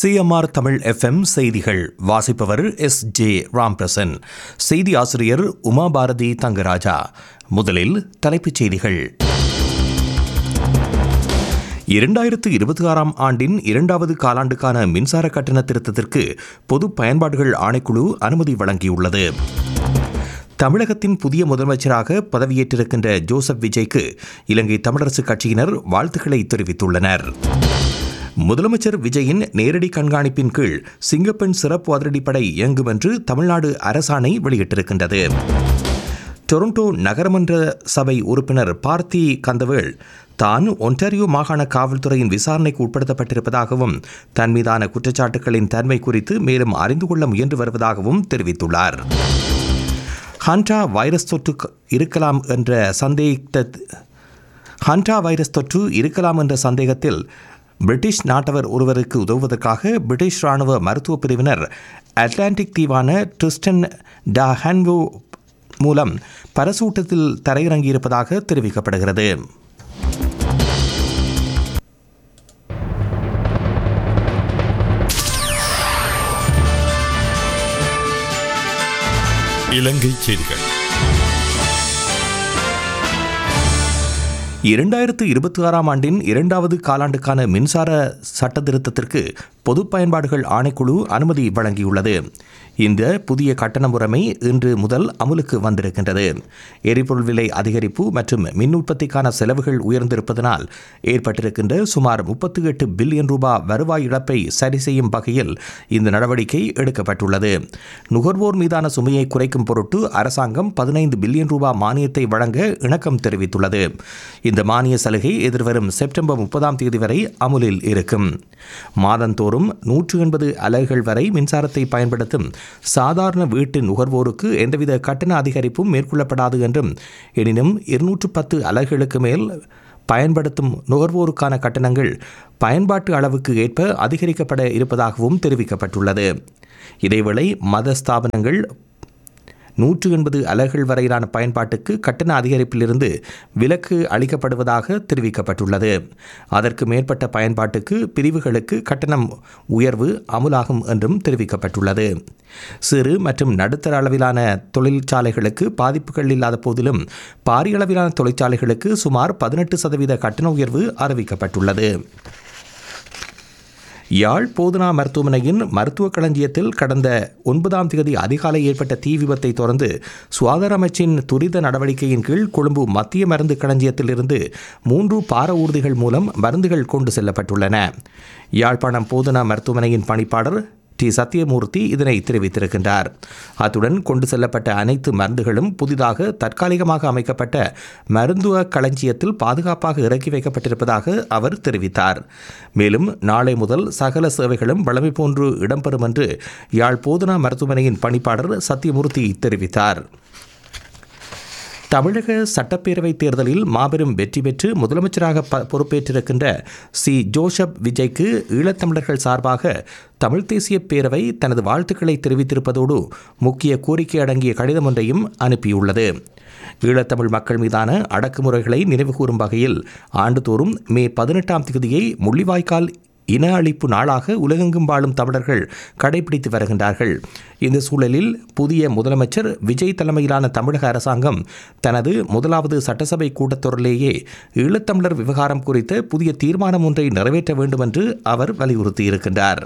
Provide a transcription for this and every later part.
CMR Tamil FM செய்திகள் வாசிப்பவர் S J Ramprasan செய்தி ஆசிரியர் உமா பாரதி தங்கராஜா முதலில் தலைப்புச் செய்திகள் இரண்டாயிரத்து இருபத்தி ஆறாம் ஆண்டின் இரண்டாவது காலாண்டுக்கான மின்சார கட்டண திருத்தத்திற்கு பொது பயன்பாடுகள் ஆணைக்குழு அனுமதி வழங்கியுள்ளது தமிழகத்தின் புதிய முதலமைச்சராக பதவியேற்றிருக்கின்ற ஜோசப் விஜய்க்கு இலங்கை தமிழரசுக் கட்சியினர் வாழ்த்துக்களை தெரிவித்துள்ளனர் முதலமைச்சர் விஜயின் நேரடி கண்காணிப்பின் கீழ் சிங்கப்பெண் சிறப்பு அதிரடிப்படை இயங்கும் என்று தமிழ்நாடு அரசாணை வெளியிட்டிருக்கின்றது டொரண்டோ நகரமன்ற சபை உறுப்பினர் பார்த்தி கந்தவேள் தான் ஒன்டாரியோ மாகாண காவல்துறையின் விசாரணைக்கு உட்படுத்தப்பட்டிருப்பதாகவும் தன் மீதான குற்றச்சாட்டுகளின் தன்மை குறித்து மேலும் அறிந்து கொள்ள முயன்று வருவதாகவும் தெரிவித்துள்ளார் ஹண்டா வைரஸ் தொற்று இருக்கலாம் என்ற சந்தேக ஹண்டா வைரஸ் தொற்று இருக்கலாம் என்ற சந்தேகத்தில் பிரிட்டிஷ் நாட்டவர் ஒருவருக்கு உதவுவதற்காக பிரிட்டிஷ் ராணுவ மருத்துவ பிரிவினர் அட்லாண்டிக் தீவான ட்ரிஸ்டன் டா ஹான்வோ மூலம் பரசூட்டத்தில் தரையிறங்கியிருப்பதாக தெரிவிக்கப்படுகிறது இலங்கை செய்திகள் இரண்டாயிரத்து இருபத்தி ஆறாம் ஆண்டின் இரண்டாவது காலாண்டுக்கான மின்சார சட்ட திருத்தத்திற்கு பொது பயன்பாடுகள் ஆணைக்குழு அனுமதி வழங்கியுள்ளது இந்த புதிய கட்டண முறைமை இன்று முதல் அமுலுக்கு வந்திருக்கின்றது எரிபொருள் விலை அதிகரிப்பு மற்றும் மின் உற்பத்திக்கான செலவுகள் உயர்ந்திருப்பதனால் ஏற்பட்டிருக்கின்ற சுமார் முப்பத்தி எட்டு பில்லியன் ரூபாய் வருவாய் இழப்பை சரி செய்யும் வகையில் இந்த நடவடிக்கை எடுக்கப்பட்டுள்ளது நுகர்வோர் மீதான சுமையை குறைக்கும் பொருட்டு அரசாங்கம் பதினைந்து பில்லியன் ரூபாய் மானியத்தை வழங்க இணக்கம் தெரிவித்துள்ளது இந்த மானிய சலுகை எதிர்வரும் செப்டம்பர் முப்பதாம் தேதி வரை அமுலில் இருக்கும் மாதந்தோறும் நூற்று எண்பது அலகுகள் வரை மின்சாரத்தை பயன்படுத்தும் சாதாரண வீட்டு நுகர்வோருக்கு எந்தவித கட்டண அதிகரிப்பும் மேற்கொள்ளப்படாது என்றும் எனினும் இருநூற்று பத்து அலகுகளுக்கு மேல் பயன்படுத்தும் நுகர்வோருக்கான கட்டணங்கள் பயன்பாட்டு அளவுக்கு ஏற்ப அதிகரிக்கப்பட இருப்பதாகவும் தெரிவிக்கப்பட்டுள்ளது இதேவேளை மத ஸ்தாபனங்கள் நூற்று எண்பது அலகுகள் வரையிலான பயன்பாட்டுக்கு கட்டண அதிகரிப்பிலிருந்து விலக்கு அளிக்கப்படுவதாக தெரிவிக்கப்பட்டுள்ளது அதற்கு மேற்பட்ட பயன்பாட்டுக்கு பிரிவுகளுக்கு கட்டணம் உயர்வு அமுலாகும் என்றும் தெரிவிக்கப்பட்டுள்ளது சிறு மற்றும் நடுத்தர அளவிலான தொழிற்சாலைகளுக்கு பாதிப்புகள் இல்லாத போதிலும் பாரிய அளவிலான தொழிற்சாலைகளுக்கு சுமார் பதினெட்டு சதவீத கட்டண உயர்வு அறிவிக்கப்பட்டுள்ளது யாழ் போதனா மருத்துவமனையின் மருத்துவ களஞ்சியத்தில் கடந்த ஒன்பதாம் தேதி அதிகாலை ஏற்பட்ட தீ விபத்தை தொடர்ந்து சுகாதார அமைச்சின் துரித நடவடிக்கையின் கீழ் கொழும்பு மத்திய மருந்து களஞ்சியத்திலிருந்து மூன்று பார ஊர்திகள் மூலம் மருந்துகள் கொண்டு செல்லப்பட்டுள்ளன யாழ்ப்பாணம் போதனா மருத்துவமனையின் பணிப்பாளர் டி சத்யமூர்த்தி இதனை தெரிவித்திருக்கின்றார் அத்துடன் கொண்டு செல்லப்பட்ட அனைத்து மருந்துகளும் புதிதாக தற்காலிகமாக அமைக்கப்பட்ட மருத்துவ களஞ்சியத்தில் பாதுகாப்பாக இறக்கி வைக்கப்பட்டிருப்பதாக அவர் தெரிவித்தார் மேலும் நாளை முதல் சகல சேவைகளும் வழமை போன்று இடம்பெறும் என்று யாழ் போதனா மருத்துவமனையின் பணிப்பாளர் சத்யமூர்த்தி தெரிவித்தார் தமிழக சட்டப்பேரவைத் தேர்தலில் மாபெரும் வெற்றி பெற்று முதலமைச்சராக ப பொறுப்பேற்றிருக்கின்ற சி ஜோசப் விஜய்க்கு ஈழத்தமிழர்கள் சார்பாக தமிழ் தேசிய பேரவை தனது வாழ்த்துக்களை தெரிவித்திருப்பதோடு முக்கிய கோரிக்கை அடங்கிய கடிதம் ஒன்றையும் அனுப்பியுள்ளது ஈழத்தமிழ் மக்கள் மீதான அடக்குமுறைகளை நினைவுகூரும் வகையில் ஆண்டுதோறும் மே பதினெட்டாம் தேதியை முள்ளிவாய்க்கால் இன அழிப்பு நாளாக உலகெங்கும் வாழும் தமிழர்கள் கடைபிடித்து வருகின்றார்கள் இந்த சூழலில் புதிய முதலமைச்சர் விஜய் தலைமையிலான தமிழக அரசாங்கம் தனது முதலாவது சட்டசபை கூட்டத்தொடரிலேயே ஈழத்தமிழர் விவகாரம் குறித்த புதிய தீர்மானம் ஒன்றை நிறைவேற்ற வேண்டும் என்று அவர் வலியுறுத்தியிருக்கின்றார்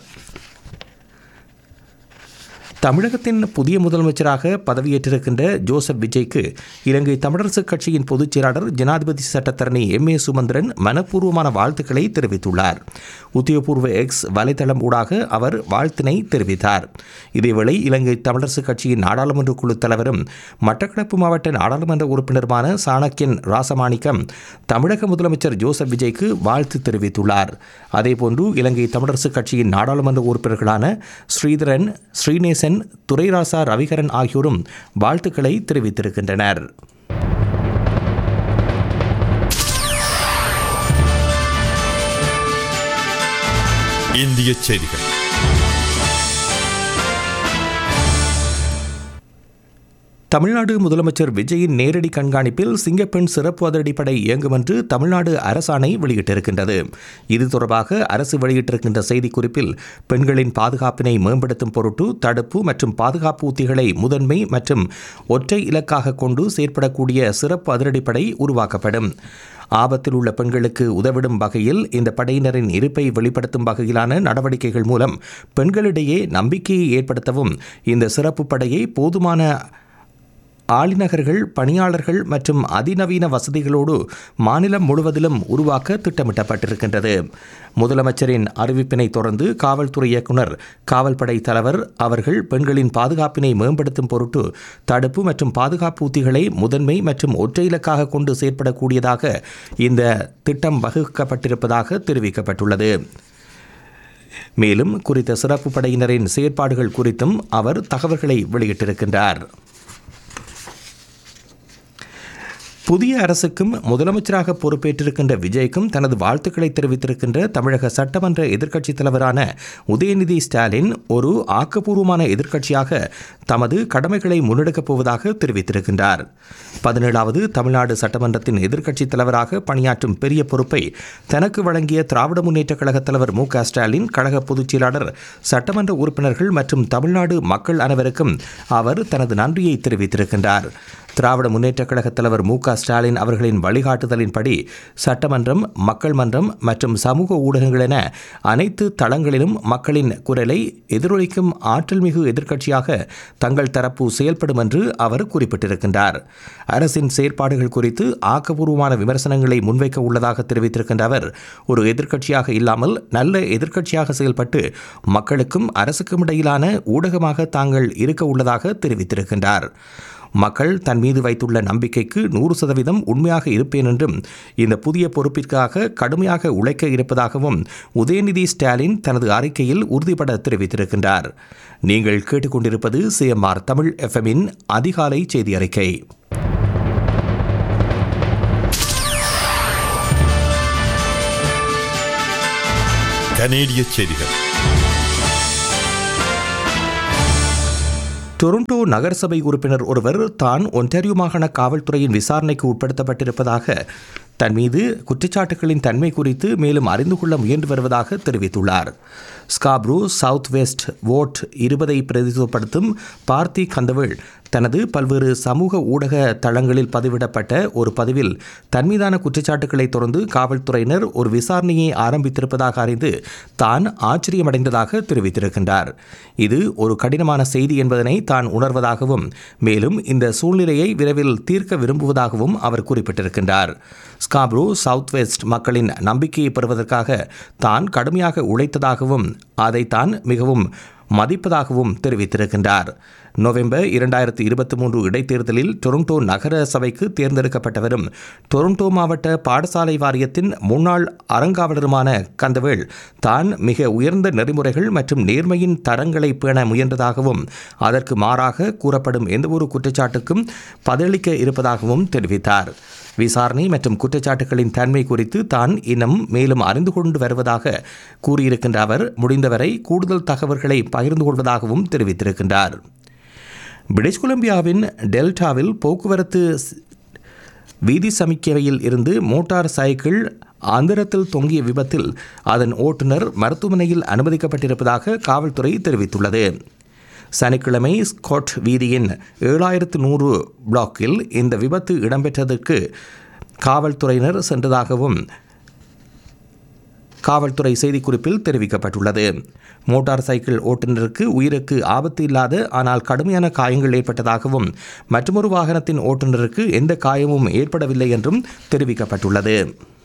தமிழகத்தின் புதிய முதலமைச்சராக பதவியேற்றிருக்கின்ற ஜோசப் விஜய்க்கு இலங்கை தமிழரசுக் கட்சியின் பொதுச் செயலாளர் ஜனாதிபதி சட்டத்தரணி எம் ஏ சுமந்திரன் மனப்பூர்வமான வாழ்த்துக்களை தெரிவித்துள்ளார் உத்தியோகபூர்வ எக்ஸ் வலைதளம் ஊடாக அவர் வாழ்த்தினை தெரிவித்தார் இதேவேளை இலங்கை தமிழரசுக் கட்சியின் நாடாளுமன்ற குழு தலைவரும் மட்டக்களப்பு மாவட்ட நாடாளுமன்ற உறுப்பினருமான சாணக்கியன் ராசமாணிக்கம் தமிழக முதலமைச்சர் ஜோசப் விஜய்க்கு வாழ்த்து தெரிவித்துள்ளார் அதேபோன்று இலங்கை தமிழரசுக் கட்சியின் நாடாளுமன்ற உறுப்பினர்களான ஸ்ரீதரன் ஸ்ரீநேசன் துரைராசா ரவிகரன் ஆகியோரும் வாழ்த்துக்களை தெரிவித்திருக்கின்றனர் இந்திய செய்திகள் தமிழ்நாடு முதலமைச்சர் விஜயின் நேரடி கண்காணிப்பில் சிங்கப்பெண் சிறப்பு அதிரடிப்படை இயங்கும் என்று தமிழ்நாடு அரசாணை வெளியிட்டிருக்கின்றது இது தொடர்பாக அரசு வெளியிட்டிருக்கின்ற செய்திக்குறிப்பில் பெண்களின் பாதுகாப்பினை மேம்படுத்தும் பொருட்டு தடுப்பு மற்றும் பாதுகாப்பு உத்திகளை முதன்மை மற்றும் ஒற்றை இலக்காக கொண்டு செயற்படக்கூடிய சிறப்பு அதிரடிப்படை உருவாக்கப்படும் ஆபத்தில் உள்ள பெண்களுக்கு உதவிடும் வகையில் இந்த படையினரின் இருப்பை வெளிப்படுத்தும் வகையிலான நடவடிக்கைகள் மூலம் பெண்களிடையே நம்பிக்கையை ஏற்படுத்தவும் இந்த சிறப்பு படையை போதுமான ஆளிநகர்கள் பணியாளர்கள் மற்றும் அதிநவீன வசதிகளோடு மாநிலம் முழுவதிலும் உருவாக்க திட்டமிட்டப்பட்டிருக்கின்றது முதலமைச்சரின் அறிவிப்பினை தொடர்ந்து காவல்துறை இயக்குனர் காவல்படை தலைவர் அவர்கள் பெண்களின் பாதுகாப்பினை மேம்படுத்தும் பொருட்டு தடுப்பு மற்றும் பாதுகாப்பு உத்திகளை முதன்மை மற்றும் ஒற்றை இலக்காக கொண்டு செயற்படக்கூடியதாக இந்த திட்டம் வகுக்கப்பட்டிருப்பதாக தெரிவிக்கப்பட்டுள்ளது மேலும் குறித்த சிறப்பு படையினரின் செயற்பாடுகள் குறித்தும் அவர் தகவல்களை வெளியிட்டிருக்கின்றார் புதிய அரசுக்கும் முதலமைச்சராக பொறுப்பேற்றிருக்கின்ற விஜய்க்கும் தனது வாழ்த்துக்களை தெரிவித்திருக்கின்ற தமிழக சட்டமன்ற எதிர்க்கட்சித் தலைவரான உதயநிதி ஸ்டாலின் ஒரு ஆக்கப்பூர்வமான எதிர்க்கட்சியாக தமது கடமைகளை முன்னெடுக்கப் போவதாக தெரிவித்திருக்கின்றார் பதினேழாவது தமிழ்நாடு சட்டமன்றத்தின் எதிர்க்கட்சித் தலைவராக பணியாற்றும் பெரிய பொறுப்பை தனக்கு வழங்கிய திராவிட முன்னேற்றக் கழகத் தலைவர் மு க ஸ்டாலின் கழக பொதுச் செயலாளர் சட்டமன்ற உறுப்பினர்கள் மற்றும் தமிழ்நாடு மக்கள் அனைவருக்கும் அவர் தனது நன்றியை தெரிவித்திருக்கின்றார் திராவிட முன்னேற்றக் கழகத் தலைவர் மு க ஸ்டாலின் அவர்களின் வழிகாட்டுதலின்படி சட்டமன்றம் மக்கள் மன்றம் மற்றும் சமூக ஊடகங்கள் என அனைத்து தளங்களிலும் மக்களின் குரலை எதிரொலிக்கும் ஆற்றல் மிகு எதிர்க்கட்சியாக தங்கள் தரப்பு செயல்படும் என்று அவர் குறிப்பிட்டிருக்கின்றார் அரசின் செயற்பாடுகள் குறித்து ஆக்கப்பூர்வமான விமர்சனங்களை முன்வைக்க உள்ளதாக தெரிவித்திருக்கின்ற அவர் ஒரு எதிர்க்கட்சியாக இல்லாமல் நல்ல எதிர்க்கட்சியாக செயல்பட்டு மக்களுக்கும் அரசுக்கும் இடையிலான ஊடகமாக தாங்கள் இருக்க உள்ளதாக தெரிவித்திருக்கின்றார் மக்கள் தன் மீது வைத்துள்ள நம்பிக்கைக்கு நூறு சதவீதம் உண்மையாக இருப்பேன் என்றும் இந்த புதிய பொறுப்பிற்காக கடுமையாக உழைக்க இருப்பதாகவும் உதயநிதி ஸ்டாலின் தனது அறிக்கையில் உறுதிபட தெரிவித்திருக்கின்றார் நீங்கள் கேட்டுக்கொண்டிருப்பது சிஎம்ஆர் தமிழ் எஃப்எம்மின் அதிகாலை செய்தி அறிக்கை கனேடிய செய்திகள் டொரண்டோ நகரசபை உறுப்பினர் ஒருவர் தான் ஒன்டாரியோ மாகாண காவல்துறையின் விசாரணைக்கு உட்படுத்தப்பட்டிருப்பதாக தன் மீது குற்றச்சாட்டுகளின் தன்மை குறித்து மேலும் அறிந்து கொள்ள முயன்று வருவதாக தெரிவித்துள்ளார் ஸ்காப்ரூ சவுத் வெஸ்ட் வோட் இருபதை பிரதிநிதித்துவப்படுத்தும் பார்த்தி கந்தவேள் தனது பல்வேறு சமூக ஊடக தளங்களில் பதிவிடப்பட்ட ஒரு பதிவில் தன் மீதான குற்றச்சாட்டுகளை தொடர்ந்து காவல்துறையினர் ஒரு விசாரணையை ஆரம்பித்திருப்பதாக அறிந்து தான் ஆச்சரியமடைந்ததாக தெரிவித்திருக்கின்றார் இது ஒரு கடினமான செய்தி என்பதனை தான் உணர்வதாகவும் மேலும் இந்த சூழ்நிலையை விரைவில் தீர்க்க விரும்புவதாகவும் அவர் குறிப்பிட்டிருக்கின்றார் ஸ்காப்ரோ சவுத் வெஸ்ட் மக்களின் நம்பிக்கையை பெறுவதற்காக தான் கடுமையாக உழைத்ததாகவும் அதை தான் மிகவும் மதிப்பதாகவும் தெரிவித்திருக்கின்றார் நவம்பர் இரண்டாயிரத்தி இருபத்தி மூன்று இடைத்தேர்தலில் டொரண்டோ நகர சபைக்கு தேர்ந்தெடுக்கப்பட்டவரும் டொரண்டோ மாவட்ட பாடசாலை வாரியத்தின் முன்னாள் அறங்காவலருமான கந்தவேள் தான் மிக உயர்ந்த நெறிமுறைகள் மற்றும் நேர்மையின் தரங்களை பேண முயன்றதாகவும் அதற்கு மாறாக கூறப்படும் எந்தவொரு குற்றச்சாட்டுக்கும் பதிலளிக்க இருப்பதாகவும் தெரிவித்தார் விசாரணை மற்றும் குற்றச்சாட்டுகளின் தன்மை குறித்து தான் இன்னும் மேலும் அறிந்து கொண்டு வருவதாக கூறியிருக்கின்ற அவர் முடிந்தவரை கூடுதல் தகவல்களை பகிர்ந்து கொள்வதாகவும் தெரிவித்திருக்கின்றார் பிரிட்டிஷ் கொலம்பியாவின் டெல்டாவில் போக்குவரத்து வீதி சமிக்கையில் இருந்து மோட்டார் சைக்கிள் அந்தரத்தில் தொங்கிய விபத்தில் அதன் ஓட்டுநர் மருத்துவமனையில் அனுமதிக்கப்பட்டிருப்பதாக காவல்துறை தெரிவித்துள்ளது சனிக்கிழமை ஸ்காட் வீதியின் ஏழாயிரத்து நூறு பிளாக்கில் இந்த விபத்து இடம்பெற்றதற்கு காவல்துறையினர் சென்றதாகவும் காவல்துறை செய்திக்குறிப்பில் தெரிவிக்கப்பட்டுள்ளது மோட்டார் சைக்கிள் ஓட்டுநருக்கு உயிருக்கு ஆபத்து இல்லாத ஆனால் கடுமையான காயங்கள் ஏற்பட்டதாகவும் மற்றொரு வாகனத்தின் ஓட்டுநருக்கு எந்த காயமும் ஏற்படவில்லை என்றும் தெரிவிக்கப்பட்டுள்ளது